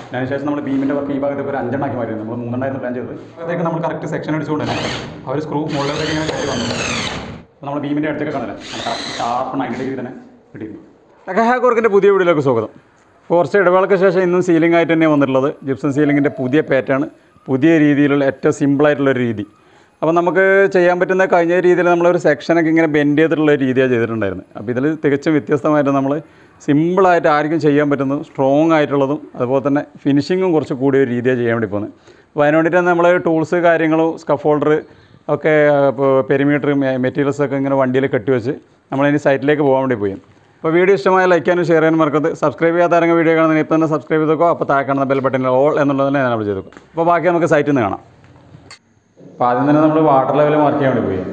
അതിനുശേഷം നമ്മൾ ബീമിൻ്റെ വർക്ക് ഈ ഭാഗത്തേക്ക് ഒരു അഞ്ചെണ്ണാക്കി മാറ്റി നമ്മൾ മൂന്നെണ്ണായിരുന്നു പ്ലാൻ ചെയ്തത് അതൊക്കെ നമ്മൾ കറക്റ്റ് സെക്ഷൻ അടിച്ചുകൊണ്ട് തന്നെ അവർ സ്ക്രൂ മുകളിലേക്ക് ഇങ്ങനെ കയറി വന്നു അപ്പോൾ നമ്മൾ ബീമിൻ്റെ അടുത്തൊക്കെ കാണില്ല ഷാർപ്പ് നയൻറ്റി ഡിഗ്രി തന്നെ കിട്ടിയിരുന്നു ലക്കഹാക്കോർക്കിൻ്റെ പുതിയ വീഡിയോയിലേക്ക് സ്വാഗതം കുറച്ച് ഇടവേളയ്ക്ക് ശേഷം ഇന്നും സീലിംഗ് ആയിട്ട് തന്നെ വന്നിട്ടുള്ളത് ജിപ്സം സീലിങ്ങിൻ്റെ പുതിയ പാറ്റേൺ പുതിയ രീതിയിലുള്ള ഏറ്റവും സിമ്പിളായിട്ടുള്ളൊരു രീതി അപ്പോൾ നമുക്ക് ചെയ്യാൻ പറ്റുന്ന കഴിഞ്ഞ രീതിയിൽ നമ്മളൊരു സെക്ഷനൊക്കെ ഇങ്ങനെ ബെൻഡ് ചെയ്തിട്ടുള്ള ഒരു രീതിയാണ് ചെയ്തിട്ടുണ്ടായിരുന്നത് അപ്പോൾ ഇതിൽ തികച്ചും വ്യത്യസ്തമായിട്ട് നമ്മൾ സിമ്പിളായിട്ട് ആർക്കും ചെയ്യാൻ പറ്റുന്നതും സ്ട്രോങ് ആയിട്ടുള്ളതും അതുപോലെ തന്നെ ഫിനിഷിങ്ങും കുറച്ച് കൂടിയ ഒരു രീതിയാണ് ചെയ്യാൻ വേണ്ടി പോകുന്നത് അപ്പോൾ അതിന് വേണ്ടിയിട്ട് നമ്മൾ ടൂൾസ് കാര്യങ്ങളും സ്കഫോൾഡർ ഒക്കെ ഇപ്പോൾ പെരിമീറ്റർ മെറ്റീരിയൽസ് ഒക്കെ ഇങ്ങനെ വണ്ടിയിൽ കെട്ടിവെച്ച് നമ്മളിനി സൈറ്റിലേക്ക് പോകാൻ വേണ്ടി പോയി അപ്പോൾ വീഡിയോ ഇഷ്ടമായ ലൈക്ക് ചെയ്യാനും ഷെയർ ചെയ്യാനും മറക്കരുത് സബ്സ്ക്രൈബ് ചെയ്യാത്ത ആരെങ്കിലും വീഡിയോ കാണുന്നതിന് ഇപ്പോൾ തന്നെ സബ്സ്ക്രൈബ് ചെയ്തേക്കോ അപ്പോൾ താഴെ കാണുന്ന ബെൽ ബട്ടണിൽ ഓൾ എന്നുള്ളത് തന്നെ ഞാൻ ചെയ്തേക്കും അപ്പോൾ ബാക്കി നമുക്ക് സൈറ്റിൽ നിന്ന് കാണാം അപ്പോൾ ആദ്യം തന്നെ നമ്മൾ വാട്ടർ ലെവൽ മാർക്ക് ചെയ്യാൻ വേണ്ടി പോയി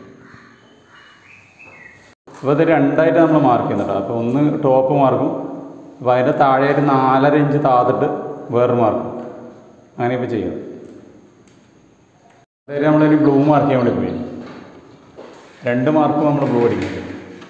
അപ്പോൾ ഇത് രണ്ടായിട്ട് നമ്മൾ മാർക്ക് ചെയ്യുന്നുണ്ട് അപ്പോൾ ഒന്ന് ടോപ്പ് മാർക്കും അപ്പോൾ അതിൻ്റെ താഴെയായിട്ട് നാലര ഇഞ്ച് താത്തിട്ട് വേറൊരു മാർക്കും അങ്ങനെ ഇപ്പോൾ ചെയ്യും അതായത് നമ്മളൊരു ബ്ലൂ മാർക്ക് ചെയ്യാൻ വേണ്ടി പോയി രണ്ട് മാർക്കും നമ്മൾ ബ്ലൂ അടിക്കുന്നുണ്ട്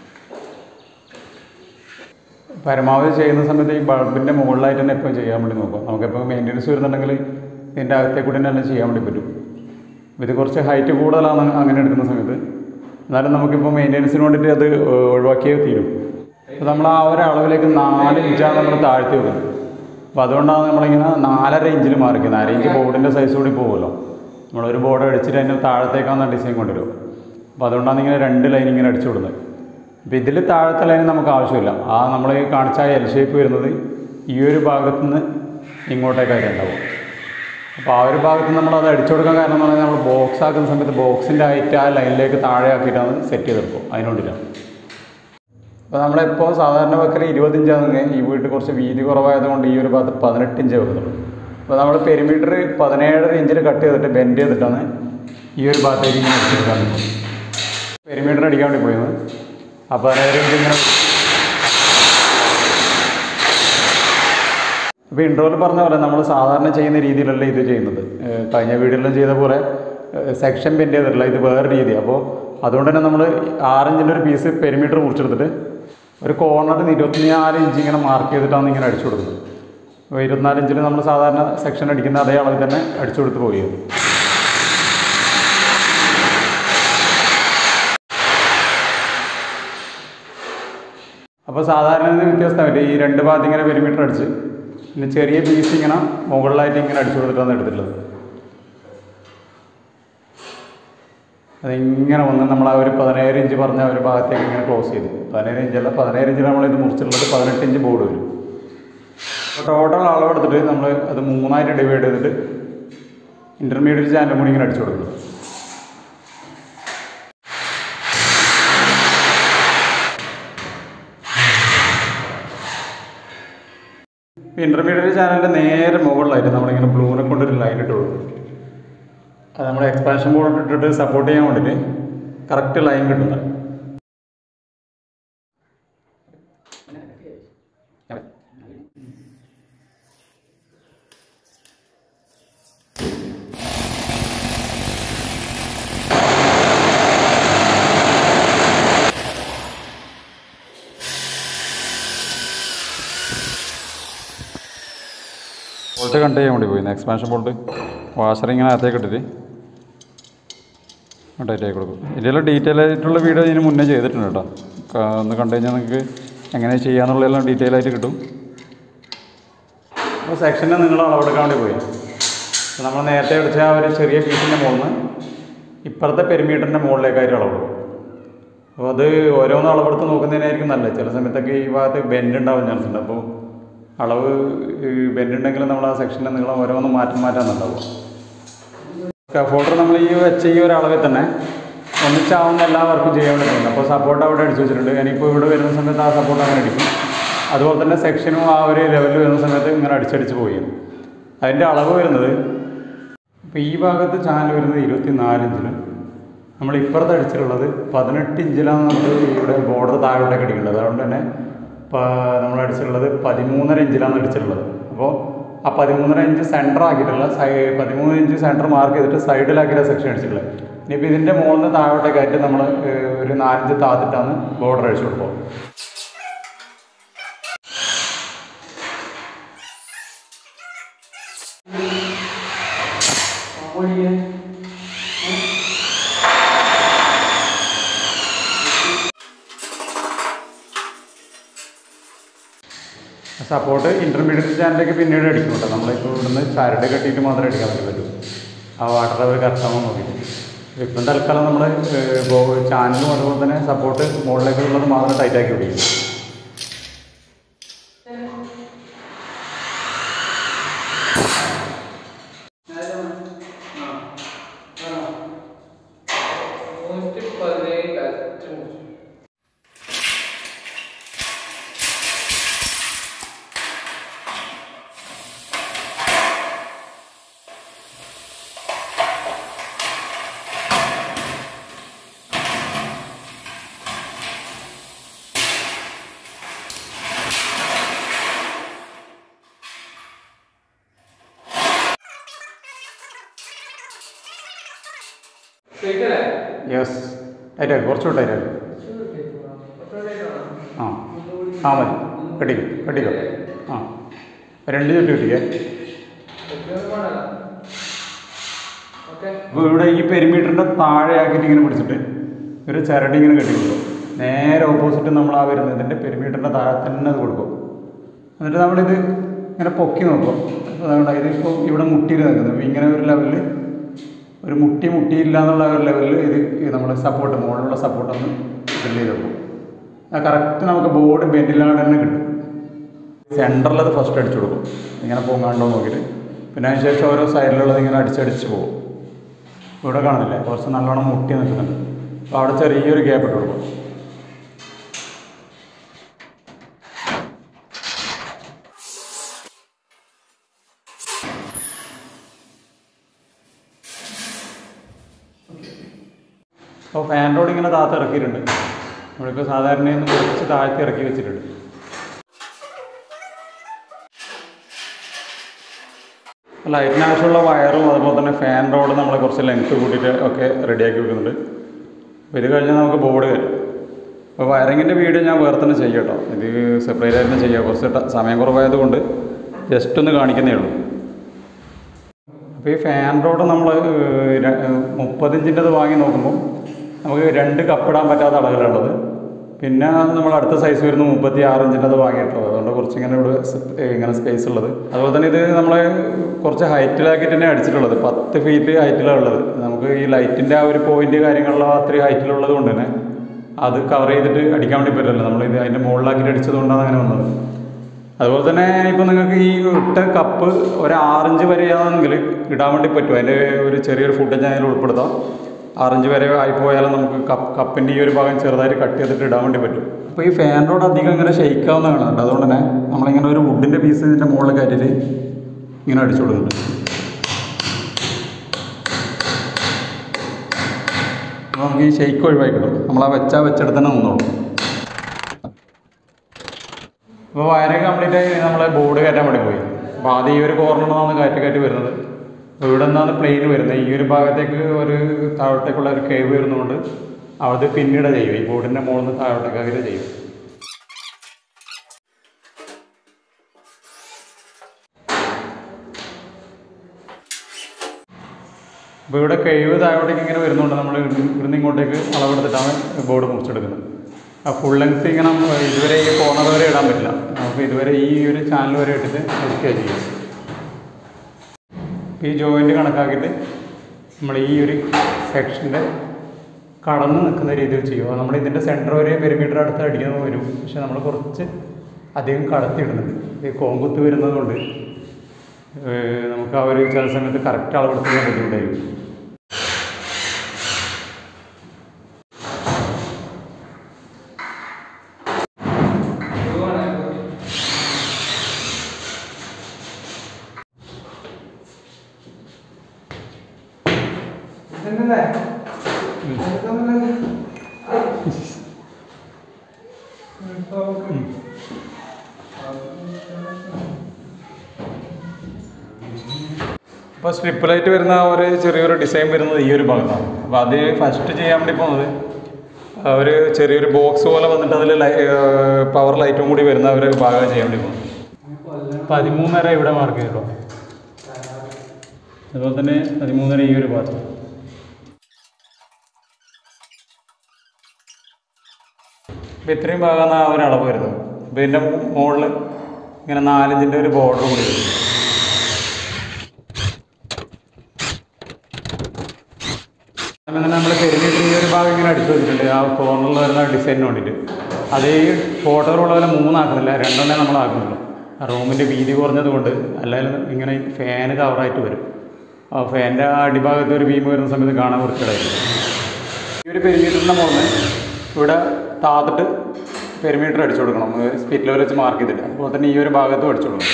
പരമാവധി ചെയ്യുന്ന സമയത്ത് ഈ ബൾബിൻ്റെ മുകളിലായിട്ട് തന്നെ എപ്പോഴും ചെയ്യാൻ വേണ്ടി നോക്കാം നമുക്കിപ്പോൾ മെയിൻ്റെനൻസ് വരുന്നുണ്ടെങ്കിൽ ഇതിൻ്റെ അകത്തെ കൂടി തന്നെ ചെയ്യാൻ വേണ്ടി പറ്റും ഇത് കുറച്ച് ഹൈറ്റ് കൂടുതലാണ് അങ്ങനെ എടുക്കുന്ന സമയത്ത് എന്നാലും നമുക്കിപ്പോൾ മെയിൻ്റെനൻസിന് വേണ്ടിയിട്ട് അത് ഒഴിവാക്കിയേ തീരും അപ്പോൾ നമ്മൾ ആ ഒരു അളവിലേക്ക് നാല് ഇഞ്ചാണ് നമ്മൾ താഴ്ത്തി വെക്കുന്നത് അപ്പോൾ അതുകൊണ്ടാണ് നമ്മളിങ്ങനെ നാലര ഇഞ്ചിൽ മാറിക്കുന്നത് അര ഇഞ്ച് ബോർഡിൻ്റെ സൈസ് കൂടി പോകുമല്ലോ നമ്മളൊരു ബോർഡ് അടിച്ചിട്ട് അതിൻ്റെ താഴത്തേക്കാണ് ഡിസൈൻ കൊണ്ടുവരും അപ്പോൾ അതുകൊണ്ടാണ് ഇങ്ങനെ രണ്ട് ലൈൻ ഇങ്ങനെ അടിച്ചു വിടുന്നത് അപ്പോൾ ഇതിൽ താഴത്തെ ലൈൻ നമുക്ക് ആവശ്യമില്ല ആ നമ്മൾ കാണിച്ച ആ എൽ ഷേപ്പ് വരുന്നത് ഈ ഒരു ഭാഗത്തു നിന്ന് ഇങ്ങോട്ടേക്കായിട്ട് ഉണ്ടാവും അപ്പോൾ ആ ഒരു ഭാഗത്ത് നമ്മൾ അത് അടിച്ചു കൊടുക്കാൻ കാരണം എന്ന് പറഞ്ഞാൽ നമ്മൾ ബോക്സ് ആക്കുന്ന സമയത്ത് ബോക്സിൻ്റെ ഹൈറ്റ് ആ ലൈനിലേക്ക് താഴെ ആക്കിയിട്ടാണ് സെറ്റ് ചെയ്തെടുക്കും അതിന് വേണ്ടിയിട്ടാണ് അപ്പോൾ നമ്മളിപ്പോൾ സാധാരണ വെക്കൽ ഇരുപത്തിഞ്ചാണെങ്കിൽ ഈ വീട്ടിൽ കുറച്ച് വീതി കുറവായതുകൊണ്ട് ഈ ഒരു ഭാഗത്ത് പതിനെട്ട് ഇഞ്ചേ വെക്കുന്നുള്ളൂ അപ്പോൾ നമ്മൾ പെരിമീറ്റർ പതിനേഴര ഇഞ്ചിൽ കട്ട് ചെയ്തിട്ട് ബെൻഡ് ചെയ്തിട്ടാണ് ഈ ഒരു ഭാഗത്തേക്ക് ഇങ്ങനെ അടിച്ചെടുക്കാൻ പെരിമീറ്റർ അടിക്കാൻ വേണ്ടി പോയത് അപ്പോൾ പതിനേഴര ഇഞ്ച് ഇങ്ങനെ അപ്പോൾ ഇൻട്രോയിൽ പറഞ്ഞ പോലെ നമ്മൾ സാധാരണ ചെയ്യുന്ന രീതിയിലല്ല ഇത് ചെയ്യുന്നത് ഏഹ് കഴിഞ്ഞ വീഡിയോയിലും ചെയ്ത പോലെ സെക്ഷൻ ബെൻഡ് ചെയ്തിട്ടില്ല ഇത് വേറെ രീതി അപ്പോൾ അതുകൊണ്ട് തന്നെ നമ്മൾ ആറിഞ്ചിൻ്റെ ഒരു പീസ് പെരിമീറ്റർ മുറിച്ചെടുത്തിട്ട് ഒരു കോർണറിൽ നിന്ന് ഇരുപത്തിനാല് ഇഞ്ച് ഇങ്ങനെ മാർക്ക് ചെയ്തിട്ടാണ് ഇങ്ങനെ അടിച്ചു കൊടുക്കുന്നത് അപ്പോൾ ഇരുപത്തിനാല് ഇഞ്ചിൽ നമ്മൾ സാധാരണ സെക്ഷൻ അടിക്കുന്ന അതേ അളവിൽ തന്നെ അടിച്ചു കൊടുത്ത് പോയി അപ്പോൾ സാധാരണ ഇത് വ്യത്യസ്തമായിട്ട് ഈ രണ്ട് ഭാഗത്ത് ഇങ്ങനെ പെരിമീറ്റർ അടിച്ച് പിന്നെ ചെറിയ പീസ് ഇങ്ങനെ മുകളിലായിട്ട് ഇങ്ങനെ അടിച്ചു കൊടുത്തിട്ടാണ് എടുത്തിട്ടുള്ളത് അതിങ്ങനെ വന്ന് നമ്മൾ ആ ഒരു പതിനേഴ് ഇഞ്ച് പറഞ്ഞ ഒരു ഭാഗത്തേക്ക് ഇങ്ങനെ ക്ലോസ് ചെയ്തു പതിനേഴ് ഇഞ്ചല്ല പതിനേഴ് ഇഞ്ചിൽ നമ്മളിത് മുറിച്ചിട്ടുള്ളത് പതിനെട്ട് ഇഞ്ച് ബോർഡ് വരും അപ്പോൾ ടോട്ടൽ അളവെടുത്തിട്ട് നമ്മൾ അത് മൂന്നായിട്ട് ഡിവൈഡ് ചെയ്തിട്ട് ഇൻ്റർമീഡിയറ്റ് ചാനലും കൂടി ഇങ്ങനെ അടിച്ചു കൊടുക്കുന്നത് ഇൻ്റർമീഡിയറ്റ് ചാനലിൻ്റെ നേരെ മുകളിലായിട്ട് നമ്മളിങ്ങനെ ബ്ലൂനെ കൊണ്ടൊരു ലൈൻ ഇട്ട് കൊടുക്കും അത് നമ്മുടെ എക്സ്പാൻഷൻ ബോർഡ് ഇട്ടിട്ട് സപ്പോർട്ട് ചെയ്യാൻ വേണ്ടിയിട്ട് കറക്റ്റ് ലൈൻ കിട്ടുന്നത് ബോൾട്ട് കണ്ട് ചെയ്യാൻ വേണ്ടി പോയി എക്സ്പാൻഷൻ ബോൾട്ട് വാഷർ ഇങ്ങനെ അകത്തേക്ക് ഇട്ടിട്ട് ടൈറ്റ് ആക്കി കൊടുക്കും ഇതിലെല്ലാം ഡീറ്റെയിൽ ആയിട്ടുള്ള വീഡിയോ ഇതിന് മുന്നേ ചെയ്തിട്ടുണ്ട് കേട്ടോ ക- ഒന്ന് കണ്ടു കഴിഞ്ഞാൽ നിങ്ങൾക്ക് എങ്ങനെ ചെയ്യാന്നുള്ളതെല്ലാം ഡീറ്റെയിൽ ആയിട്ട് കിട്ടും അപ്പോൾ സെക്ഷനെ നിങ്ങൾ അളവെടുക്കാൻ വേണ്ടി പോയി അപ്പോൾ നമ്മൾ നേരത്തെ അടിച്ച ആ ഒരു ചെറിയ പീസിൻ്റെ മുകളിൽ നിന്ന് ഇപ്പുറത്തെ പെരിമീറ്ററിൻ്റെ മുകളിലേക്കായിട്ട് അളവെടുക്കും അപ്പോൾ അത് ഓരോന്ന് അളവെടുത്ത് നോക്കുന്നതിനായിരിക്കും നല്ലത് ചില സമയത്തൊക്കെ ഈ ഭാഗത്ത് ബെൻഡ് ഉണ്ടാവാൻ ചാൻസ് ഉണ്ട് അപ്പോൾ അളവ് ബെൻഡ് ഉണ്ടെങ്കിൽ നമ്മൾ ആ സെക്ഷനിൽ നീളം ഓരോന്ന് മാറ്റം മാറ്റാന്നുണ്ടാവും ഫോൾഡർ നമ്മൾ ഈ വെച്ച ഈ ഒരു അളവിൽ തന്നെ ഒന്നിച്ചാവുന്ന എല്ലാ വർക്കും ചെയ്യാൻ വേണ്ടി അപ്പോൾ സപ്പോർട്ട് അവിടെ അടിച്ചു വെച്ചിട്ടുണ്ട് ഞാനിപ്പോൾ ഇവിടെ വരുന്ന സമയത്ത് ആ സപ്പോർട്ട് അങ്ങനെ അടിക്കും അതുപോലെ തന്നെ സെക്ഷനും ആ ഒരു ലെവലിൽ വരുന്ന സമയത്ത് ഇങ്ങനെ അടിച്ചടിച്ച് പോയി അതിൻ്റെ അളവ് വരുന്നത് ഇപ്പോൾ ഈ ഭാഗത്ത് ചാനൽ വരുന്നത് ഇരുപത്തി നാല് ഇഞ്ചിലും നമ്മൾ ഇപ്പുറത്ത് അടിച്ചിട്ടുള്ളത് പതിനെട്ട് ഇഞ്ചിലാണ് നമ്മൾ ഇവിടെ ബോർഡർ താഴോട്ടേക്ക് അടിക്കേണ്ടത് അതുകൊണ്ട് തന്നെ പ- നമ്മൾ അടിച്ചിട്ടുള്ളത് പതിമൂന്നര ഇഞ്ചിലാണ് അടിച്ചിട്ടുള്ളത് അപ്പോൾ ആ പതിമൂന്നര ഇഞ്ച് സെൻറ്റർ ആക്കിയിട്ടുള്ള സൈ പതിമൂന്ന് ഇഞ്ച് സെൻറ്റർ മാർക്ക് ചെയ്തിട്ട് സൈഡിലാക്കിയ സെക്ഷൻ അടിച്ചിട്ടുള്ളത് ഇനിയിപ്പോൾ ഇതിൻ്റെ മുകളിൽ നിന്ന് താഴോട്ടേക്കായിട്ട് നമ്മൾ ഏഹ്, ഒരു നാലഞ്ച് താത്തിട്ടാണ് ബോർഡർ അടിച്ചു കൊടുക്കുക സപ്പോർട്ട് ഇൻ്റർമീഡിയറ്റ് ചാനലിലേക്ക് പിന്നീട് അടിക്കും കേട്ടോ നമ്മളിപ്പോൾ ഇവിടുന്ന് ചരട് കെട്ടിയിട്ട് മാത്രമേ അടിക്കാൻ പറ്റി പറ്റൂ ആ വാട്ടർ അവർ കറക്റ്റാകുമ്പോൾ നോക്കിയിട്ട് ഇപ്പം തൽക്കാലം നമ്മൾ ചാനലും അതുപോലെ തന്നെ സപ്പോർട്ട് മുകളിലേക്കുള്ളത് മാത്രം ടൈറ്റാക്കി പിടിക്കും നൂറ്റി പതിനേഴ് കറക്റ്റ് മുറിച്ചു ശരിക്കല്ലേ യെസ് ടൈറ്റാക്കി കുറച്ചുകൂടെ ടൈറ്റാക്കി ആ ആ മതി കെട്ടിക്കോ കെട്ടിക്കോ ആ രണ്ട് ചുറ്റി കെട്ടിക്കേ ഓക്കെ അപ്പോൾ ഇവിടെ ഈ പെരിമീറ്ററിൻ്റെ താഴെ ആക്കിയിട്ട് ഇങ്ങനെ പിടിച്ചിട്ട് ഒരു ചരട് ഇങ്ങനെ കെട്ടി കൊടുക്കും നേരെ ഓപ്പോസിറ്റ് നമ്മൾ ആ വരുന്നതിൻ്റെ പെരിമീറ്ററിൻ്റെ താഴെ തന്നെ അത് കൊടുക്കും എന്നിട്ട് നമ്മളിത് ഇങ്ങനെ പൊക്കി നോക്കും അതുകൊണ്ട് ഇതിപ്പോൾ ഇവിടെ മുട്ടിയിൽ നിൽക്കുന്നത് ഇങ്ങനെ ഒരു ലെവലിൽ ഒരു മുട്ടി മുട്ടിയില്ല എന്നുള്ള ഒരു ലെവലിൽ ഇത് നമ്മൾ സപ്പോർട്ട് മുകളിലുള്ള സപ്പോർട്ട് ഒന്ന് ഫില്ല് ചെയ്ത് കൊടുക്കും അത് കറക്റ്റ് നമുക്ക് ബോർഡ് ബെൻഡില്ലാണ്ട് തന്നെ കിട്ടും സെൻറ്ററിൽ അത് ഫസ്റ്റ് അടിച്ചു കൊടുക്കും ഇങ്ങനെ പോകാണ്ടോ നോക്കിയിട്ട് പിന്നെ അതിന് ശേഷം ഓരോ സൈഡിലുള്ളത് ഇങ്ങനെ അടിച്ചടിച്ച് പോകും ഇവിടെ കാണുന്നില്ലേ കുറച്ച് നല്ലോണം മുട്ടി നിൽക്കുന്നുണ്ട് അപ്പോൾ അവിടെ ചെറിയൊരു ഗ്യാപ്പ് ഇട്ട് കൊടുക്കും അപ്പോൾ ഫാൻ റോഡ് ഇങ്ങനെ താത്ത് ഇറക്കിയിട്ടുണ്ട് നമ്മളിപ്പോൾ സാധാരണ ഒന്ന് കുറച്ച് താഴ്ത്തി ഇറക്കി വെച്ചിട്ടുണ്ട് ലൈറ്റിന് ആവശ്യമുള്ള വയറും അതുപോലെ തന്നെ ഫാൻ റോഡ് നമ്മൾ കുറച്ച് ലെങ്ത് കൂട്ടിയിട്ട് ഒക്കെ റെഡിയാക്കി വെക്കുന്നുണ്ട് അപ്പോൾ ഇത് കഴിഞ്ഞാൽ നമുക്ക് ബോർഡ് കയറ്റാം അപ്പോൾ വയറിങ്ങിൻ്റെ വീഡിയോ ഞാൻ വേറെ തന്നെ ചെയ്യാം കേട്ടോ ഇത് സെപ്പറേറ്റ് ആയിട്ട് തന്നെ ചെയ്യാം കുറച്ച് ട- സമയം കുറവായതുകൊണ്ട് ജസ്റ്റ് ഒന്ന് കാണിക്കുന്നേ ഉള്ളൂ അപ്പോൾ ഈ ഫാൻ റോഡ് നമ്മൾ മുപ്പതിഞ്ചിൻ്റെത് വാങ്ങി നോക്കുമ്പോൾ നമുക്ക് രണ്ട് കപ്പിടാൻ പറ്റാത്ത അളവിലുള്ളത് പിന്നെ നമ്മൾ അടുത്ത സൈസ് വരുന്ന മുപ്പത്തി ആറ് ഇഞ്ചിൻ്റെത് വാങ്ങിയിട്ടുള്ളത് അതുകൊണ്ട് കുറച്ച് ഇങ്ങനെ ഇവിടെ സ്- ഇങ്ങനെ സ്പേസ് ഉള്ളത് അതുപോലെ തന്നെ ഇത് നമ്മൾ കുറച്ച് ഹൈറ്റിലാക്കിയിട്ട് തന്നെ അടിച്ചിട്ടുള്ളത് പത്ത് ഫീറ്റ് ഹൈറ്റിലാണ് ഉള്ളത് നമുക്ക് ഈ ലൈറ്റിൻ്റെ ആ ഒരു പോയിന്റ് കാര്യങ്ങളിലോ അത്രയും ഹൈറ്റിലുള്ളത് കൊണ്ട് തന്നെ അത് കവർ ചെയ്തിട്ട് അടിക്കാൻ വേണ്ടി പറ്റില്ല നമ്മൾ ഇത് അതിൻ്റെ മുകളിലാക്കിയിട്ട് അടിച്ചത് കൊണ്ടാണ് അങ്ങനെ വന്നത് അതുപോലെ തന്നെ ഇപ്പോൾ നിങ്ങൾക്ക് ഈ ഇട്ട കപ്പ് ഒരു ആറിഞ്ച് വരെയാണെങ്കിൽ ഇടാൻ വേണ്ടി പറ്റും അതിൻ്റെ ഒരു ചെറിയൊരു ഫുട്ടേജ് അതിൽ ഉൾപ്പെടുത്താം ആറിഞ്ച് വരെ ആയിപ്പോയാലും നമുക്ക് കപ്പ് കപ്പിൻ്റെ ഈ ഒരു ഭാഗം ചെറുതായിട്ട് കട്ട് ചെയ്തിട്ട് ഇടാൻ വേണ്ടി പറ്റും അപ്പോൾ ഈ ഫാൻ റോഡ് അധികം ഇങ്ങനെ ഷെയ്ക്കാവുന്ന കാണുന്നുണ്ട് അതുകൊണ്ട് തന്നെ നമ്മളിങ്ങനെ ഒരു വുഡിൻ്റെ പീസ് ഇതിൻ്റെ മുകളിൽ കയറ്റിയിട്ട് ഇങ്ങനെ അടിച്ചു കൊടുക്കുന്നുണ്ട് അപ്പോൾ നമുക്ക് ഈ ഷെയ്ക്ക് ഒഴിവാക്കി കിട്ടും നമ്മൾ ആ വെച്ചാൽ വെച്ചെടുത്ത് തന്നെ നിന്നോളും ഇപ്പോൾ വയറിങ് കംപ്ലീറ്റ് ആയി നമ്മളെ ബോർഡ് കയറ്റാൻ വേണ്ടി പോയി അപ്പോൾ ആദ്യം ഈ ഒരു കോർണറിൽ നിന്നാണ് കയറ്റി കയറ്റി വരുന്നത് അപ്പോൾ ഇവിടെ നിന്നാണ് പ്ലെയിൻ വരുന്നത് ഈ ഒരു ഭാഗത്തേക്ക് ഒരു താഴോട്ടേക്കുള്ള ഒരു കേവ് വരുന്നതുകൊണ്ട് അത് പിന്നീട് ചെയ്യും ഈ ബോർഡിൻ്റെ മുകളിൽ നിന്ന് താഴോട്ടേക്ക് ചെയ്യും അപ്പോൾ ഇവിടെ കഴിവ് താഴോട്ടേക്ക് ഇങ്ങനെ വരുന്നുണ്ട് നമ്മൾ ഇവിടുന്ന് ഇങ്ങോട്ടേക്ക് അളവെടുത്തിട്ടാണ് ബോർഡ് മുറിച്ചെടുക്കുന്നത് ആ ഫുൾ ലെങ്ത് ഇങ്ങനെ ഇതുവരെ ഈ കോർണർ വരെ ഇടാൻ പറ്റില്ല നമുക്ക് ഇതുവരെ ഈ ഒരു ചാനൽ വരെ ഇട്ടിട്ട് മുറിക്കുക ചെയ്യും ഈ ജോയിൻറ്റ് കണക്കാക്കിയിട്ട് നമ്മൾ ഈ ഒരു സെക്ഷൻ്റെ കടന്ന് നിൽക്കുന്ന രീതിയിൽ ചെയ്യുക നമ്മൾ ഇതിൻ്റെ സെൻറ്റർ വരെ പെരിമീറ്റർ അടുത്ത് അടിക്കുന്നത് വരും പക്ഷെ നമ്മൾ കുറച്ച് അധികം കടത്തിയിടുന്നുണ്ട് ഈ കോങ്കുത്ത് വരുന്നത് കൊണ്ട് ഏഹ് നമുക്ക് ആ ഒരു ചില സമയത്ത് കറക്റ്റ് അളവെടുക്കാൻ ബുദ്ധിമുട്ടായിരിക്കും ഇപ്പോൾ സ്ട്രിപ്പ് ലൈറ്റ് വരുന്ന ആ ഒരു ചെറിയൊരു ഡിസൈൻ വരുന്നത് ഈ ഒരു ഭാഗത്താണ് അപ്പോൾ അത് ഫസ്റ്റ് ചെയ്യാൻ വേണ്ടി പോകുന്നത് ആ ഒരു ചെറിയൊരു ബോക്സ് പോലെ വന്നിട്ട് അതിൽ പവർ ലൈറ്റും കൂടി വരുന്ന ഒരു ഭാഗം ചെയ്യാൻ വേണ്ടി പോകുന്നത് പതിമൂന്നര ഇവിടെ മാർക്ക് ചെയ്തോ അതുപോലെ തന്നെ പതിമൂന്നര ഈ ഒരു ഭാഗത്ത് അപ്പോൾ ഇത്രയും ഭാഗമാണ് ആ ഒരു അളവ് വരുന്നത് അപ്പോൾ ഇതിൻ്റെ മുകളിൽ ഇങ്ങനെ നാലിഞ്ചിൻ്റെ ഒരു ബോർഡർ കൂടി വരും അങ്ങനെ നമ്മൾ പെരുന്നിട്ട് ഈ ഒരു ഭാഗം ഇങ്ങനെ അടിച്ചു വെച്ചിട്ടുണ്ട് ആ കോർണറിൽ വരുന്ന ഡിസൈനിന് വേണ്ടിയിട്ട് അത് ഈ ഫോട്ടോയിലുള്ള പോലെ മൂന്നാക്കുന്നില്ല രണ്ടെണ്ണേ നമ്മൾ ആക്കുന്നുള്ളൂ ആ റൂമിൻ്റെ വീതി കുറഞ്ഞത് കൊണ്ട് അല്ലെങ്കിൽ ഇങ്ങനെ ഫാന് കവറായിട്ട് വരും ആ ഫാനിൻ്റെ ആ അടിഭാഗത്ത് ഒരു ബീം വരുന്ന സമയത്ത് കാണാൻ വൃത്തിയുണ്ടായിരിക്കും ഈ ഒരു പെരിമീറ്ററിൻ്റെ മുകളിൽ ഇവിടെ താത്തിട്ട് പെരിമീറ്റർ അടിച്ചു കൊടുക്കണം സ്പീഡ് ലെവൽ വെച്ച് മാർക്ക് ചെയ്തിട്ട് അതുപോലെ തന്നെ ഈ ഒരു ഭാഗത്തും അടിച്ചു കൊടുക്കണം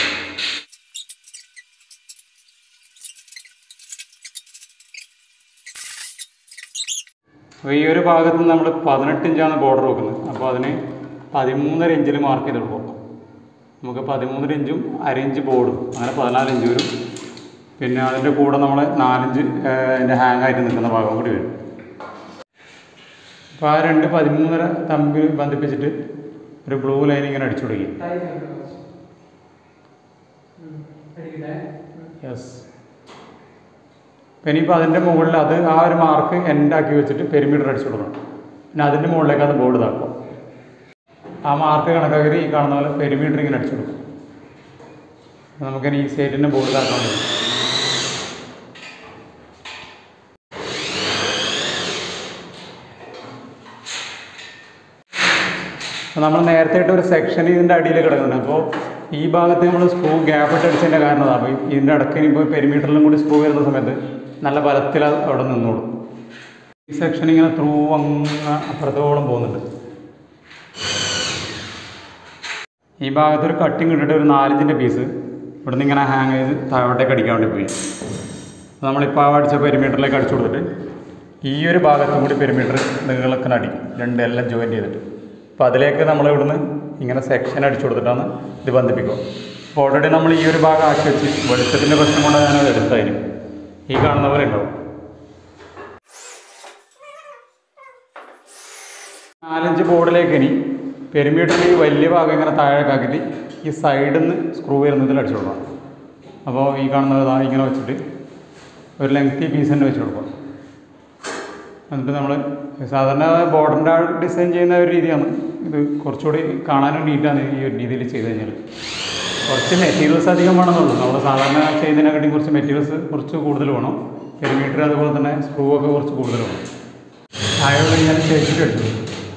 അപ്പോൾ ഈ ഒരു ഭാഗത്ത് നിന്ന് നമ്മൾ പതിനെട്ട് ഇഞ്ചാണ് ബോർഡർ വെക്കുന്നത് അപ്പോൾ അതിന് പതിമൂന്നര ഇഞ്ചിൽ മാർക്ക് ചെയ്ത് കൊടുക്കും നമുക്ക് പതിമൂന്നര ഇഞ്ചും അര ഇഞ്ച് ബോർഡും അങ്ങനെ പതിനാല് ഇഞ്ച് വരും പിന്നെ അതിൻ്റെ കൂടെ നമ്മൾ നാലിഞ്ച് അതിൻ്റെ ഹാങ് ആയിട്ട് നിൽക്കുന്ന ഭാഗം കൂടി വരും അപ്പോൾ ആ രണ്ട് പതിമൂന്നര തമ്മിൽ ബന്ധിപ്പിച്ചിട്ട് ഒരു ബ്ലൂ ലൈൻ ഇങ്ങനെ അടിച്ചു കൊടുക്കും അടിക്കട്ടെ യെസ് പിന്നെ ഇപ്പോൾ അതിൻ്റെ മുകളിൽ അത് ആ ഒരു മാർക്ക് എൻഡാക്കി വെച്ചിട്ട് പെരിമീറ്റർ അടിച്ചു കൊടുക്കണം പിന്നെ അതിൻ്റെ മുകളിലേക്ക് അത് ബോർഡ് ഇതാക്കും ആ മാർക്ക് കണക്കാക്കി ഈ കാണുന്ന പോലെ പെരിമീറ്റർ ഇങ്ങനെ അടിച്ചു കൊടുക്കും അപ്പോൾ നമുക്കിനി ഈ സൈഡിൻ്റെ ബോർഡ് ഇതാക്കാൻ പറ്റും അപ്പോൾ നമ്മൾ നേരത്തെ ഇട്ട ഒരു സെക്ഷൻ ഇതിൻ്റെ അടിയിൽ കിടക്കുന്നുണ്ട് അപ്പോൾ ഈ ഭാഗത്ത് നമ്മൾ സ്ക്രൂ ഗ്യാപ്പ് ഇട്ട് അടിച്ചതിൻ്റെ കാരണം അതാണ് അപ്പോൾ ഇതിൻ്റെ ഇടയ്ക്ക് ഇപ്പോൾ പെരിമീറ്ററിലും കൂടി സ്ക്രൂ വരുന്ന സമയത്ത് നല്ല ബലത്തിൽ അത് അവിടെ നിന്നോളും ഈ സെക്ഷൻ ഇങ്ങനെ ത്രൂ അങ്ങ് അപ്പുറത്തോളം പോകുന്നുണ്ട് ഈ ഭാഗത്ത് ഒരു കട്ടിങ് ഇട്ടിട്ട് ഒരു നാലിഞ്ചിൻ്റെ പീസ് ഇവിടുന്ന് ഇങ്ങനെ ഹാങ് ചെയ്ത് താഴോട്ടേക്ക് അടിക്കാൻ വേണ്ടി പോയി അപ്പോൾ നമ്മളിപ്പോൾ ആ അടിച്ച പെരിമീറ്ററിലേക്ക് അടിച്ചു കൊടുത്തിട്ട് ഈ ഒരു ഭാഗത്തും കൂടി പെരിമീറ്റർ നീളക്കാൻ അടിക്കും രണ്ട് എല്ലാം ജോയിൻ ചെയ്തിട്ട് അപ്പോൾ അതിലേക്ക് നമ്മൾ ഇവിടുന്ന് ഇങ്ങനെ സെക്ഷൻ അടിച്ചു കൊടുത്തിട്ടാണ് ഇത് ബന്ധിപ്പിക്കുക അപ്പോൾ ഓൾറെഡി നമ്മൾ ഈ ഒരു ഭാഗം ആക്കി വെച്ച് വെളിച്ചത്തിൻ്റെ പ്രശ്നം കൊണ്ട് ഞാനത് എടുത്തായിരുന്നു ഈ കാണുന്ന പോലെ ഉണ്ടാവും നാലഞ്ച് ബോർഡിലേക്ക് ഇനി പെരിമീറ്ററിൽ ഈ വലിയ ഭാഗം ഇങ്ങനെ താഴേക്കാക്കിയിട്ട് ഈ സൈഡിൽ നിന്ന് സ്ക്രൂ വരുന്നതിൽ അടിച്ചു കൊടുക്കണം അപ്പോൾ ഈ കാണുന്നത് ദാ ഇങ്ങനെ വെച്ചിട്ട് ഒരു ലെങ്തി പീസ് തന്നെ വെച്ച് കൊടുക്കണം എന്നിട്ട് നമ്മൾ സാധാരണ ബോർഡറിൻ്റെ ഡിസൈൻ ചെയ്യുന്ന ഒരു രീതിയാണ് ഇത് കുറച്ചുകൂടി കാണാനും നീറ്റാണ് ഈ ഒരു രീതിയിൽ ചെയ്ത് കഴിഞ്ഞാൽ കുറച്ച് മെറ്റീരിയൽസ് അധികം വേണമെന്നുള്ളൂ നമ്മൾ സാധാരണ ചെയ്യുന്നതിനെക്കാട്ടിയും കുറച്ച് മെറ്റീരിയൽസ് കുറച്ച് കൂടുതൽ വേണം പെരിമീറ്റർ അതുപോലെ തന്നെ സ്ക്രൂ ഒക്കെ കുറച്ച് കൂടുതൽ വേണം ആയോട് ഞാൻ ചേച്ചിട്ട് എടുത്തു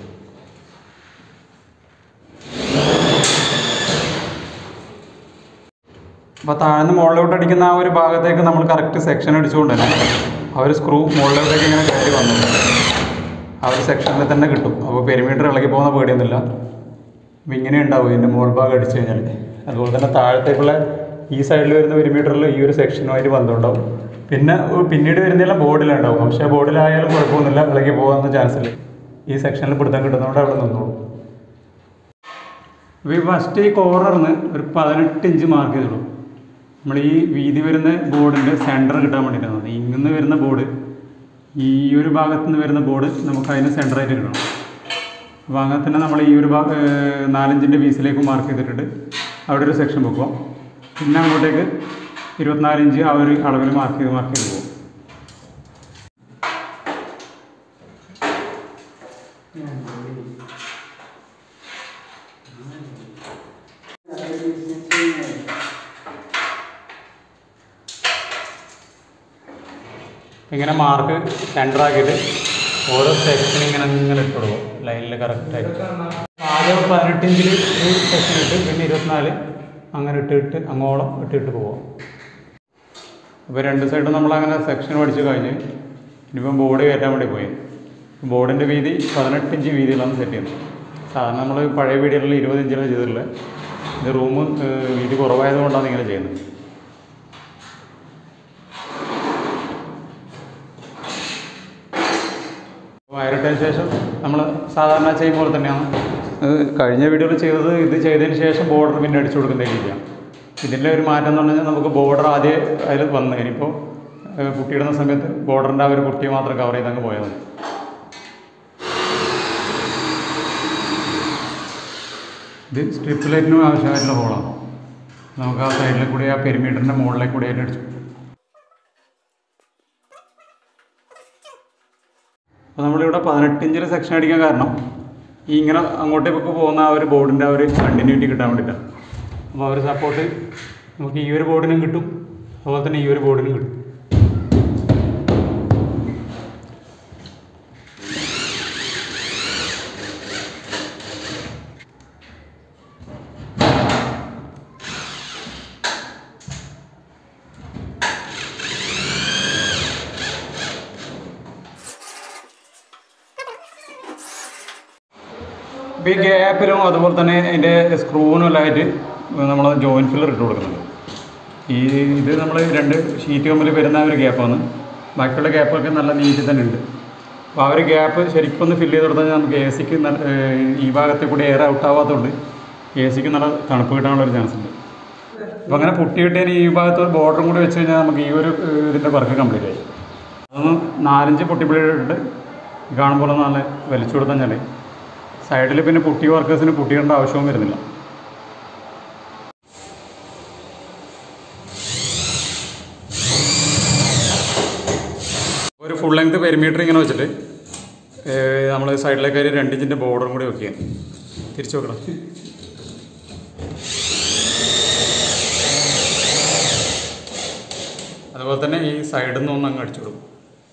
അപ്പോൾ താഴ്ന്ന് മുകളിലോട്ട് അടിക്കുന്ന ആ ഒരു ഭാഗത്തേക്ക് നമ്മൾ കറക്റ്റ് സെക്ഷൻ അടിച്ചുകൊണ്ട് തന്നെ ആ ഒരു സ്ക്രൂ മുകളിലോട്ടേക്ക് ഇങ്ങനെ കയറ്റി വന്നു ആ ഒരു സെക്ഷനിൽ തന്നെ കിട്ടും അപ്പോൾ പെരിമീറ്റർ ഇളകി പോകുന്ന പേടിയൊന്നുമില്ല അപ്പോൾ ഇങ്ങനെ ഉണ്ടാവും ഇതിൻ്റെ മുകൾ ഭാഗം അടിച്ചു കഴിഞ്ഞാൽ അതുപോലെ തന്നെ താഴത്തേക്കുള്ള ഈ സൈഡിൽ വരുന്ന പെരിമീറ്ററിൽ ഈ ഒരു സെക്ഷനുമായിട്ട് ബന്ധമുണ്ടാവും പിന്നെ ഉ- പിന്നീട് വരുന്നതെല്ലാം ബോർഡിലുണ്ടാവും പക്ഷേ ബോർഡിലായാലും കുഴപ്പമൊന്നുമില്ല ഇളകി പോകാൻ ചാൻസ് ഇല്ല ഈ സെക്ഷനിൽ പിടുത്തം കിട്ടുന്നതുകൊണ്ട് അവിടെ നിന്നോളും അപ്പോൾ ഈ ഫസ്റ്റ് ഈ കോർണറിന് ഒരു പതിനെട്ട് ഇഞ്ച് മാർക്ക് ചെയ്തോളൂ നമ്മൾ ഈ വീതി വരുന്ന ബോർഡിൻ്റെ സെൻറ്റർ കിട്ടാൻ വേണ്ടിയിട്ടാണ് ഇങ്ങനെ വരുന്ന ബോർഡ് ഈ ഒരു ഭാഗത്ത് നിന്ന് വരുന്ന ബോർഡ് നമുക്ക് അതിന് സെൻറ്ററായിട്ട് കിട്ടണം അപ്പോൾ അങ്ങനെ തന്നെ നമ്മൾ ഈ ഒരു ഭാഗം നാലഞ്ചിൻ്റെ പീസിലേക്ക് മാർക്ക് ചെയ്തിട്ടുണ്ട് അവിടെ ഒരു സെക്ഷൻ വെക്കുക പിന്നെ അങ്ങോട്ടേക്ക് ഇരുപത്തിനാല് ഇഞ്ച് ആ ഒരു അളവിൽ മാർക്ക് ചെയ്ത് മാർക്ക് ചെയ്ത് പോകും ഇങ്ങനെ മാർക്ക് സെൻറ്റർ ആക്കിയിട്ട് ഓരോ സെക്ഷൻ ഇങ്ങനെ ഇങ്ങനെ ഇട്ട് കൊടുക്കും ലൈനിൽ കറക്റ്റായിട്ട് ആദ്യം പതിനെട്ട് ഇഞ്ചിൽ ഒരു സെക്ഷൻ ഇട്ട് പിന്നെ ഇരുപത്തിനാല് അങ്ങനെ ഇട്ട് ഇട്ട് അങ്ങോളം ഇട്ടിട്ട് പോവാം അപ്പോൾ രണ്ട് സൈഡും നമ്മളങ്ങനെ സെക്ഷൻ പഠിച്ച് കഴിഞ്ഞ് ഇനിയിപ്പം ബോർഡ് കയറ്റാൻ വേണ്ടി പോയി ബോർഡിൻ്റെ വീതി പതിനെട്ട് ഇഞ്ച് വീതിയിലാണ് സെറ്റ് ചെയ്യുന്നത് സാധാരണ നമ്മൾ പഴയ വീടുകളിൽ ഇരുപത് ഇഞ്ചിലാണ് ചെയ്തിട്ടുള്ളത് ഇത് റൂം വീതി കുറവായതുകൊണ്ടാണ് ഇങ്ങനെ ചെയ്യുന്നത് വയറിട്ടതിന് ശേഷം നമ്മൾ സാധാരണ ചെയ്യും പോലെ തന്നെയാണ് ഇത് കഴിഞ്ഞ വീഡിയോയിൽ ചെയ്തത് ഇത് ചെയ്തതിന് ശേഷം ബോർഡർ പിന്നെ അടിച്ചു കൊടുക്കുന്ന രീതിയാണ് ഇതിൻ്റെ ഒരു മാറ്റം എന്ന് പറഞ്ഞാൽ നമുക്ക് ബോർഡർ ആദ്യം അതിൽ വന്നു ഇനിയിപ്പോൾ കുട്ടിയിടുന്ന സമയത്ത് ബോർഡറിൻ്റെ ആ ഒരു കുട്ടിയെ മാത്രം കവർ ചെയ്ത് അങ്ങ് പോയാൽ മതി ഇത് സ്ട്രിപ്പ് ലൈറ്റിനും ആവശ്യമായിട്ടുള്ള ഹോളാണ് നമുക്ക് ആ സൈഡിൽ കൂടി ആ പെരിമീറ്ററിൻ്റെ മുകളിലേക്ക് കൂടി ആയിട്ട് അടിച്ചു അപ്പോൾ നമ്മളിവിടെ പതിനെട്ട് ഇഞ്ചിൽ സെക്ഷൻ അടിക്കാൻ കാരണം ഈ ഇങ്ങനെ അങ്ങോട്ടേക്ക് പോകുന്ന ആ ഒരു ബോർഡിൻ്റെ ആ ഒരു കണ്ടിന്യൂറ്റി കിട്ടാൻ വേണ്ടിയിട്ടാണ് അപ്പോൾ ആ ഒരു സപ്പോർട്ട് നമുക്ക് ഈ ഒരു ബോർഡിനും കിട്ടും അതുപോലെ തന്നെ ഈ ഒരു ബോർഡിനും കിട്ടും ഇപ്പോൾ ഈ ഗ്യാപ്പിലും അതുപോലെ തന്നെ അതിൻ്റെ സ്ക്രൂവിനും എല്ലാമായിട്ട് നമ്മൾ ജോയിൻറ്റ് ഫില്ലർ ഇട്ട് കൊടുക്കുന്നുണ്ട് ഈ ഇത് നമ്മൾ രണ്ട് ഷീറ്റ് കമ്പിൽ വരുന്ന ഒരു ഗ്യാപ്പാണ് ബാക്കിയുള്ള ഗ്യാപ്പൊക്കെ നല്ല നീറ്റിൽ തന്നെ ഉണ്ട് അപ്പോൾ ആ ഒരു ഗ്യാപ്പ് ശരിക്കും ഒന്ന് ഫില്ല് ചെയ്ത് കൊടുത്താൽ നമുക്ക് എ സിക്ക് ഈ ഭാഗത്തെ കൂടി എയർ ഔട്ട് ആവാത്തതുകൊണ്ട് എ സിക്ക് നല്ല തണുപ്പ് കിട്ടാനുള്ള ഒരു ചാൻസ് ഉണ്ട് അപ്പോൾ അങ്ങനെ പൊട്ടിയിട്ടതിന് ഈ ഭാഗത്ത് ഒരു ബോർഡറും കൂടി വെച്ച് കഴിഞ്ഞാൽ നമുക്ക് ഈ ഒരു ഏഹ്, ഇതിൻ്റെ വർക്ക് കംപ്ലീറ്റ് ആയി അതൊന്ന് നാലഞ്ച് പൊട്ടിപ്പിളിയിട്ടിട്ട് കാണുമ്പോൾ നല്ല വലിച്ചു കൊടുത്താൽ സൈഡിൽ പിന്നെ പുട്ടി വർക്കേഴ്സിന് പുട്ടിയിടേണ്ട ആവശ്യവും വരുന്നില്ല ഒരു ഫുൾ ലെങ്ത് പെരിമീറ്റർ ഇങ്ങനെ വെച്ചിട്ട് നമ്മൾ സൈഡിലേക്ക് ഒരു രണ്ട് ഇഞ്ചിൻ്റെ ബോർഡറും കൂടി വെക്കുക തിരിച്ചു വെക്കണം അതുപോലെ തന്നെ ഈ സൈഡിൽ നിന്ന് ഒന്ന് അങ്ങ് അടിച്ചു കൊടുക്കും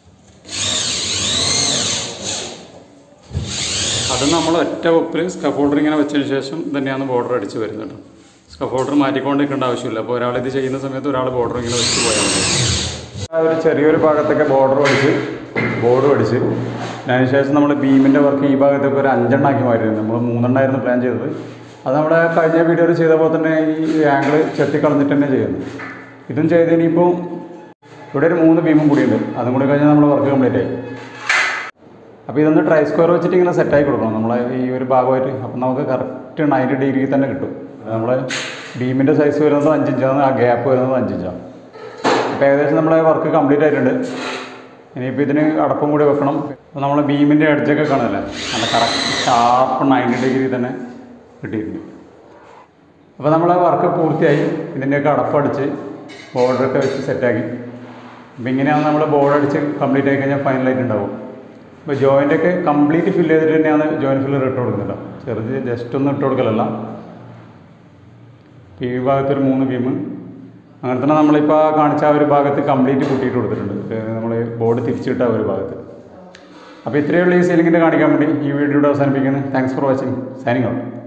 അത് നമ്മൾ ഒറ്റ ഒപ്പിൽ സ്കഫോൾഡർ ഇങ്ങനെ വെച്ചതിന് ശേഷം തന്നെയാണ് ബോർഡർ അടിച്ച് വരുന്നത് സ്കഫോൾഡർ മാറ്റിക്കൊണ്ട് നിൽക്കേണ്ട ആവശ്യമില്ല അപ്പോൾ ഒരാൾ ഇത് ചെയ്യുന്ന സമയത്ത് ഒരാൾ ബോർഡർ ഇങ്ങനെ വെച്ച് പോയാൽ മതി ആ ഒരു ചെറിയൊരു ഭാഗത്തൊക്കെ ബോർഡർ അടിച്ച് ബോർഡർ അടിച്ച് അതിനുശേഷം നമ്മൾ ബീമിൻ്റെ വർക്ക് ഈ ഭാഗത്തൊക്കെ ഒരു അഞ്ചെണ്ണാക്കി മാറ്റിയിരുന്നു നമ്മൾ മൂന്നെണ്ണമായിരുന്നു പ്ലാൻ ചെയ്തത് അത് നമ്മുടെ കഴിഞ്ഞ വീഡിയോയിൽ ചെയ്ത പോലെ തന്നെ ഈ ആംഗിൾ ചെത്തിക്കളഞ്ഞിട്ട് തന്നെ ചെയ്യുന്നു ഇതും ചെയ്ത് ഇനിയിപ്പോൾ ഇവിടെ ഒരു മൂന്ന് ബീമും കൂടിയുണ്ട് അതും കൂടി കഴിഞ്ഞാൽ നമ്മൾ വർക്ക് കംപ്ലീറ്റ് ആയി അപ്പോൾ ഇതൊന്ന് ട്രൈ സ്ക്വയർ വെച്ചിട്ട് ഇങ്ങനെ സെറ്റായി കൊടുക്കണം നമ്മളെ ഈ ഒരു ഭാഗമായിട്ട് അപ്പം നമുക്ക് കറക്റ്റ് നയൻറ്റി ഡിഗ്രി തന്നെ കിട്ടും നമ്മളെ ബീമിൻ്റെ സൈസ് വരുന്നത് അഞ്ചിഞ്ചാണ് ആ ഗ്യാപ്പ് വരുന്നത് അഞ്ചിഞ്ചാണ് അപ്പോൾ ഏകദേശം നമ്മളെ വർക്ക് കംപ്ലീറ്റ് ആയിട്ടുണ്ട് ഇനിയിപ്പോൾ ഇതിന് അടപ്പും കൂടി വെക്കണം അപ്പോൾ നമ്മൾ ബീമിൻ്റെ എഡ്ജൊക്കെ കാണുന്നില്ലേ നല്ല കറക്റ്റ് ഷാർപ്പ് നയൻറ്റി ഡിഗ്രി തന്നെ കിട്ടിയിട്ടുണ്ട് അപ്പോൾ നമ്മളെ വർക്ക് പൂർത്തിയായി ഇതിൻ്റെയൊക്കെ അടപ്പടിച്ച് ബോർഡറൊക്കെ വെച്ച് സെറ്റാക്കി അപ്പോൾ ഇങ്ങനെയാണ് നമ്മൾ ബോർഡ് അടിച്ച് കംപ്ലീറ്റ് ആയി കഴിഞ്ഞാൽ ഫൈനലായിട്ട് ഉണ്ടാവും അപ്പോൾ ജോയിൻ്റൊക്കെ കംപ്ലീറ്റ് ഫില്ല് ചെയ്തിട്ട് തന്നെയാണ് ജോയിൻറ്റ് ഫില്ലർ ഇട്ട് കൊടുക്കുന്നില്ല ചെറുത് ജസ്റ്റ് ഒന്ന് ഇട്ട് കൊടുക്കലല്ല ഈ ഭാഗത്തൊരു മൂന്ന് ബീം അങ്ങനെ തന്നെ നമ്മളിപ്പോൾ ആ കാണിച്ച ആ ഒരു ഭാഗത്ത് കംപ്ലീറ്റ് പൊട്ടിയിട്ട് കൊടുത്തിട്ടുണ്ട് നമ്മൾ ബോർഡ് തിരിച്ചിട്ട ആ ഒരു ഭാഗത്ത് അപ്പോൾ ഇത്രയുള്ള ഈ സീലിങ്ങിൻ്റെ കാണിക്കാൻ വേണ്ടി ഈ വീഡിയോയുടെ അവസാനിപ്പിക്കുന്നു thanks for watching signing out